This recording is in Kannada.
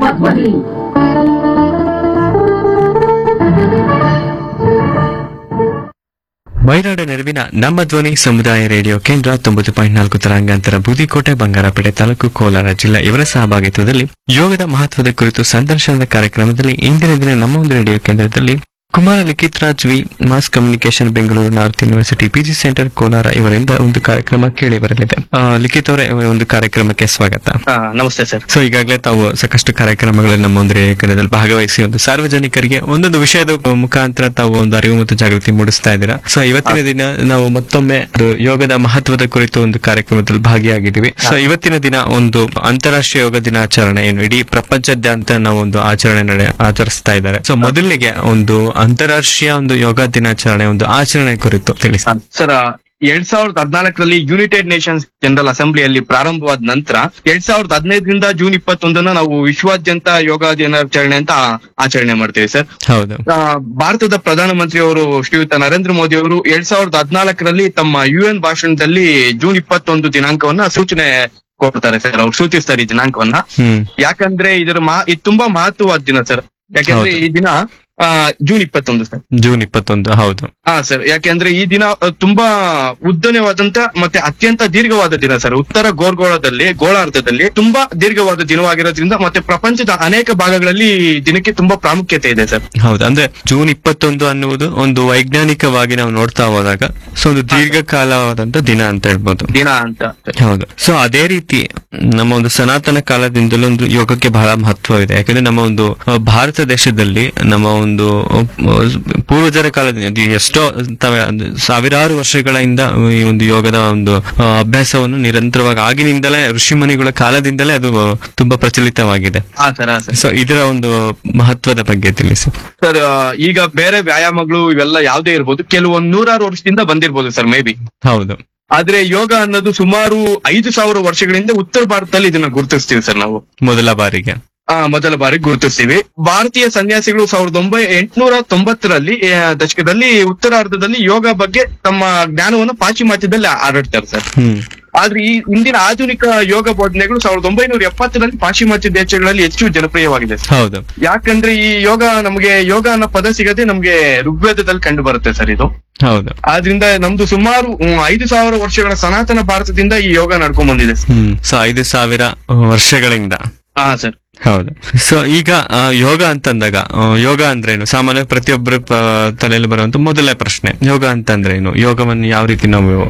ಮಹತ್ವದಲ್ಲಿ ಮೈನಾಡ ನೆರವಿನ ನಮ್ಮ ಧ್ವನಿ ಸಮುದಾಯ ರೇಡಿಯೋ ಕೇಂದ್ರ ತೊಂಬತ್ತು ಪಾಯಿಂಟ್ ನಾಲ್ಕು ತರಂಗಾಂತರ ಬೂದಿಕೋಟೆ ಬಂಗಾರಪೇಟೆ ತಾಲೂಕು ಕೋಲಾರ ಜಿಲ್ಲಾ ಇವರ ಸಹಭಾಗಿತ್ವದಲ್ಲಿ ಯೋಗದ ಮಹತ್ವದ ಕುರಿತು ಸಂದರ್ಶನದ ಕಾರ್ಯಕ್ರಮದಲ್ಲಿ ಇಂದಿನ ದಿನ ನಮ್ಮ ಒಂದು ರೇಡಿಯೋ ಕೇಂದ್ರದಲ್ಲಿ Kumara Likhith Raj V mass communication Bengaluru North University PG centre Kolar ಇವರಿಂದ ಒಂದು ಕಾರ್ಯಕ್ರಮ ಕೇಳಿ ಬರಲಿದೆ ಆ, ಲಿಖಿತ್ ಅವರೇ ಒಂದು ಕಾರ್ಯಕ್ರಮಕ್ಕೆ ಸ್ವಾಗತ ಹಾ ನಮಸ್ತೆ ಸರ್ ಸೊ ಈಗಾಗಲೇ ತಾವು ಸಾಕಷ್ಟು ಕಾರ್ಯಕ್ರಮಗಳಲ್ಲಿ ನಮ್ಮ ಒಂದು ರೇಡಿಯೋದಲ್ಲಿ ಭಾಗವಹಿಸಿ ಒಂದು ಸಾರ್ವಜನಿಕರಿಗೆ ಒಂದೊಂದು ವಿಷಯದ ಮುಖಾಂತರ ತಾವು ಒಂದು ಅರಿವು ಮತ್ತು ಜಾಗೃತಿ ಮೂಡಿಸ್ತಾ ಇದ್ದೀರಾ ಸೊ ಇವತ್ತಿನ ದಿನ ನಾವು ಮತ್ತೊಮ್ಮೆ ಒಂದು ಯೋಗದ ಮಹತ್ವದ ಕುರಿತು ಒಂದು ಕಾರ್ಯಕ್ರಮದಲ್ಲಿ ಭಾಗಿಯಾಗಿದ್ದೀವಿ ಸೊ ಇವತ್ತಿನ ದಿನ ಒಂದು ಅಂತಾರಾಷ್ಟ್ರೀಯ ಯೋಗ ದಿನಾಚರಣೆ ಏನು ಇಡೀ ಪ್ರಪಂಚದಾದ್ಯಂತ ನಾವು ಒಂದು ಆಚರಣೆ ನಡೆ ಆಚರಿಸ್ತಾ ಇದ್ದಾರೆ ಸೊ ಮೊದಲಿಗೆ ಒಂದು ಅಂತಾರಾಷ್ಟ್ರೀಯ ಒಂದು ಯೋಗ ದಿನಾಚರಣೆ ಒಂದು ಆಚರಣೆ ಕುರಿತು ತಿಳಿಸಿ ಸರ್ ಎರಡ್ ಸಾವಿರದ ಹದಿನಾಲ್ಕರಲ್ಲಿ ಯುನೈಟೆಡ್ ನೇಷನ್ಸ್ ಜನರಲ್ ಅಸೆಂಬ್ಲಿಯಲ್ಲಿ ಪ್ರಾರಂಭವಾದ ನಂತರ ಎರಡ್ ಸಾವಿರದ ಹದಿನೈದರಿಂದ ಜೂನ್ ಇಪ್ಪತ್ತೊಂದನ್ನ ನಾವು ವಿಶ್ವಾದ್ಯಂತ ಯೋಗ ದಿನಾಚರಣೆ ಅಂತ ಆಚರಣೆ ಮಾಡ್ತೀವಿ ಸರ್ ಹೌದು ಆ, ಭಾರತದ ಪ್ರಧಾನಮಂತ್ರಿ ಅವರು ಶ್ರೀಯುತ ನರೇಂದ್ರ ಮೋದಿ ಅವರು ಎರಡ್ ಸಾವಿರದ ಹದಿನಾಲ್ಕರಲ್ಲಿ ತಮ್ಮ ಯು ಎನ್ ಭಾಷಣದಲ್ಲಿ ಜೂನ್ ಇಪ್ಪತ್ತೊಂದು ದಿನಾಂಕವನ್ನ ಸೂಚನೆ ಕೊಡ್ತಾರೆ ಸರ್ ಅವ್ರು ಸೂಚಿಸ್ತಾರೆ ಈ ದಿನಾಂಕವನ್ನ ಹ್ಮ್ ಯಾಕಂದ್ರೆ ಇದರ ಮಾ ಇದು ತುಂಬಾ ಮಹತ್ವವಾದ ದಿನ ಸರ್ ಯಾಕಂದ್ರೆ ಹೌದು. ಈ ದಿನ ಆ, ಜೂನ್ ಇಪ್ಪತ್ತೊಂದು ಸರ್ ಜೂನ್ ಇಪ್ಪತ್ತೊಂದು ಹೌದು ಹಾ ಸರ್ ಯಾಕೆಂದ್ರೆ ಈ ದಿನ ಅ, ತುಂಬಾ ಉದ್ದನೆವಾದಂತ ಮತ್ತೆ ಅತ್ಯಂತ ದೀರ್ಘವಾದ ದಿನ ಸರ್ ಉತ್ತರ ಗೋರ್ಗೋಳದಲ್ಲಿ ಗೋಳಾರ್ಧದಲ್ಲಿ ತುಂಬಾ ದೀರ್ಘವಾದ ದಿನವಾಗಿರೋದ್ರಿಂದ ಮತ್ತೆ ಪ್ರಪಂಚದ ಅನೇಕ ಭಾಗಗಳಲ್ಲಿ ಈ ದಿನಕ್ಕೆ ತುಂಬಾ ಪ್ರಾಮುಖ್ಯತೆ ಇದೆ ಸರ್ ಹೌದು ಅಂದ್ರೆ ಜೂನ್ ಇಪ್ಪತ್ತೊಂದು ಅನ್ನುವುದು ಒಂದು ವೈಜ್ಞಾನಿಕವಾಗಿ ನಾವು ನೋಡ್ತಾ ಹೋದಾಗ ಸೊ ಒಂದು ದೀರ್ಘಕಾಲವಾದಂತ ದಿನ ಅಂತ ಹೇಳ್ಬೋದು ದಿನ ಅಂತ ಹೌದು ಸೊ ಅದೇ ರೀತಿ ನಮ್ಮ ಒಂದು ಸನಾತನ ಕಾಲದಿಂದಲೂ ಒಂದು ಯೋಗಕ್ಕೆ ಬಹಳ ಮಹತ್ವವಿದೆ ಯಾಕಂದ್ರೆ ನಮ್ಮ ಒಂದು ಆ, ಭಾರತ ದೇಶದಲ್ಲಿ ನಮ್ಮ ಒಂದು ಆ, ಪೂರ್ವಜರ ಕಾಲದಿಂದ ಅದು ಎಷ್ಟೋ ತಾವೆ- ಒಂದು ಸಾವಿರಾರು ವರ್ಷಗಳಿಂದ ಈ ಒಂದು ಯೋಗದ ಒಂದು ಆ, ಅಭ್ಯಾಸವನ್ನು ನಿರಂತರವಾಗಿ ಆಗಿನಿಂದಲೇ ಋಷಿಮುನಿಗಳ ಕಾಲದಿಂದಲೇ ಅದು ತುಂಬಾ ಪ್ರಚಲಿತವಾಗಿದೆ ಹಾ ಸರ್ ಹಾ ಸರ್ ಸೊ ಇದರ ಒಂದು ಮಹತ್ವದ ಬಗ್ಗೆ ತಿಳಿಸಿ ಸರ್ ಆ, ಈಗ ಬೇರೆ ವ್ಯಾಯಾಮಗಳು ಇವೆಲ್ಲ ಯಾವ್ದೇ ಇರ್ಬೋದು ಕೆಲವೊಂದ್ ನೂರಾರು ವರ್ಷದಿಂದ ಬಂದಿರ್ಬೋದು ಸರ್ ಮೇ ಬಿ ಹೌದು ಆದ್ರೆ ಯೋಗ ಅನ್ನೋದು ಸುಮಾರು ಐದು ಸಾವಿರ ವರ್ಷಗಳಿಂದ ಉತ್ತರ ಭಾರತದಲ್ಲಿ ಇದನ್ನ ಗುರುತಿಸ್ತೀವಿ ಸರ್ ನಾವು ಮೊದಲ ಬಾರಿಗೆ ಆ ಮೊದಲ ಬಾರಿ ಗುರುತಿಸ್ತೀವಿ ಭಾರತೀಯ ಸನ್ಯಾಸಿಗಳು ಸಾವಿರದ ಒಂಬೈ ಎಂಟುನೂರ ತೊಂಬತ್ತರಲ್ಲಿ ಆ, ದಶಕದಲ್ಲಿ ಉತ್ತರಾರ್ಧದಲ್ಲಿ ಯೋಗ ಬಗ್ಗೆ ತಮ್ಮ ಜ್ಞಾನವನ್ನು ಪಾಶ್ಚಿಮಾತ್ಯದಲ್ಲಿ ಹರಡ್ತಾರೆ ಸರ್ ಹ್ಮ್ ಆದ್ರೆ ಈ ಇಂದಿನ ಆಧುನಿಕ ಯೋಗ ಬೋಧನೆಗಳು ಸಾವಿರದ ಒಂಬೈನೂರ ಎಪ್ಪತ್ತರಲ್ಲಿ ಪಾಶ್ಚಿಮಾತ್ಯ ದೇಶಗಳಲ್ಲಿ ಹೆಚ್ಚು ಜನಪ್ರಿಯವಾಗಿದೆ ಸರ್. ಹೌದು ಯಾಕಂದ್ರೆ ಈ ಯೋಗ ನಮಗೆ ಯೋಗ ಅನ್ನೋ ಪದ ಸಿಗದೆ ನಮ್ಗೆ ಋಗ್ವೇದದಲ್ಲಿ ಕಂಡು ಬರುತ್ತೆ ಸರ್ ಇದು ಹೌದು ಆದ್ರಿಂದ ನಮ್ದು ಸುಮಾರು ಹ್ಮ್, ಐದು ಸಾವಿರ ವರ್ಷಗಳ ಸನಾತನ ಭಾರತದಿಂದ ಈ ಯೋಗ ನಡ್ಕೊಂಡ್ ಬಂದಿದೆ ಸರ್. ಹ್ಮ್ ಸೊ ಐದು ಸಾವಿರ ವರ್ಷಗಳಿಂದ ಹಾ ಸರ್ ಹೌದು ಸೊ ಈಗ ಆ, ಯೋಗ ಅಂತಂದಾಗ ಆ, ಯೋಗ ಅಂದ್ರೇನು ಸಾಮಾನ್ಯ ಪ್ರತಿಯೊಬ್ಬರ ಪ- ತಲೆಯಲ್ಲಿ ಬರುವಂತ ಮೊದಲನೇ ಪ್ರಶ್ನೆ ಯೋಗ ಅಂತಂದ್ರೇನು ಯೋಗವನ್ನು ಯಾವ ರೀತಿ ನಾವು